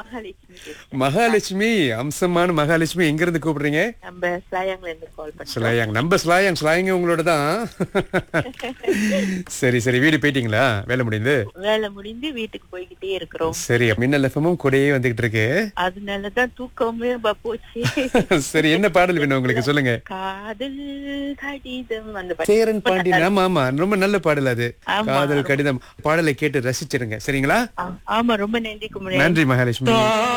மகாலட்சுமி பேசுறேன். மகாலட்சுமி அம்சமான மகாலட்சுமி எங்க இருந்து கூப்பிடுறீங்க நம்ம ஸ்லாயாங்ல இருந்து கால் பண்றோம் ஸ்லாயாங் நம்ம ஸ்லாயாங் ஸ்லாயங்க உங்களோட தான் சரி சரி வீடு போயிட்டீங்களா வேலை முடிந்து வேலை முடிந்து வீட்டுக்கு போய்கிட்டே இருக்கிறோம் சரி மின்னல் எஃப்எம்மும் கூடயே வந்துகிட்டு இருக்கு அதனாலதான் தூக்கமே ப- போச்சு சரி என்ன பாடல் வேணும் உங்களுக்கு சொல்லுங்க காதல் கடிதம் அந்த பாட்டு. சேரன் பாண்டியன் ஆமா ஆமா ரொம்ப நல்ல பாடல் அது ஆமா. காதல் கடிதம் பாடலை கேட்டு ரசிச்சிருங்க சரிங்களா ஆ- ஆமா ரொம்ப நன்றி குமரன் நன்றி மகாலட்சுமி